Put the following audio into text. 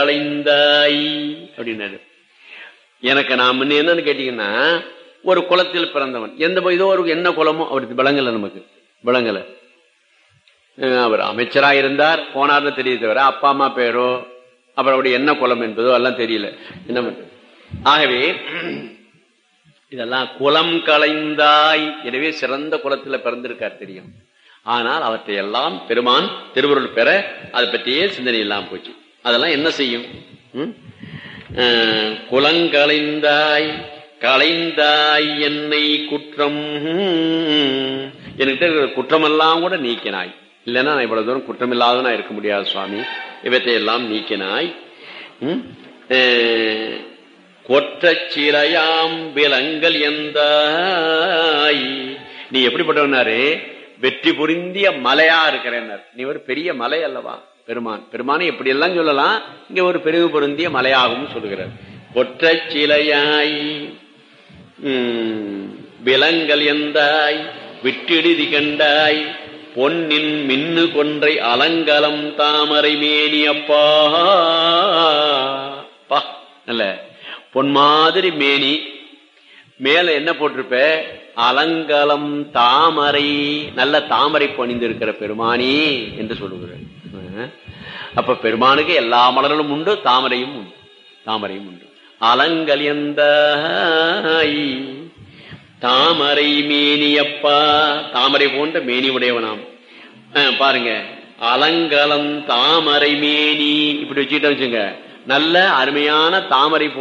களைந்தாய் அப்படின்னாரு எனக்கு நான் முன்ன என்னன்னு கேட்டீங்கன்னா ஒரு குலத்தில் பிறந்தவன் எந்த ஏதோ ஒரு என்ன குலமோ அவருக்கு விளங்கல நமக்கு விளங்கல அஹ் அவர் அமைச்சரா இருந்தார் போனார்னு தெரிய தவிர அப்பா அம்மா பேரோ அப்புறம் அவருடைய என்ன குலம் என்பதோ எல்லாம் தெரியல என்ன பண்றது? ஆகவே இதெல்லாம் குலம் களைந்தாய் எனவே சிறந்த குலத்துல பிறந்திருக்கார் தெரியும் ஆனால் அவற்றை எல்லாம் பெருமான் திருவருள் பெற அதை பற்றியே சிந்தனை இல்லாம போச்சு அதெல்லாம் என்ன செய்யும் ம்? அஹ், குலங்களைந்தாய் களைந்தாய் என்னை குற்றம் என்கிட்ட இருக்கிற குற்றமெல்லாம் கூட நீக்கினாய் இல்லைன்னா நான் இவ்வளவு தூரம் குற்றமில்லாத நான் இருக்க முடியாது சுவாமி இவற்றை எல்லாம் நீக்கினாய் ம்? அஹ், கொற்றச் சிலையாம் விலங்கல் எந்தாய் நீ எப்படிப்பட்டவனாரு வெற்றி புரிந்திய மலையா இருக்கிறேன்னார் நீ ஒரு பெரிய மலை அல்லவா பெருமான் பெருமானை எப்படி எல்லாம் சொல்லலாம் இங்க ஒரு பெருகு பொருந்திய மலையாகவும் சொல்லுகிறார் கொற்றச் சிலையாய் உம், விலங்கல் எந்தாய் விட்டிடுதி கண்டாய் பொன்னின் மின்னு கொன்றை அலங்கலம் தாமரை மேனி அப்பா பா நல்ல பொன் மாதிரி மேனி மேல என்ன போட்டிருப்ப அலங்கலம் தாமரை நல்ல தாமரை பணிந்திருக்கிற பெருமானி என்று சொல்லுகிறார் அஹ். அப்ப பெருமானுக்கு எல்லா மலர்களும் உண்டு தாமரையும் உண்டு தாமரையும் உண்டு அலங்கலியந்தாய் தாமரை மேனியப்பா தாமரை போன்ற மேனி உடையவனாம் அஹ், பாருங்க அலங்கலம் தாமரை மேனி இப்படி வச்சுக்கிட்ட வச்சுங்க நல்ல அருமையான தாமரை போ-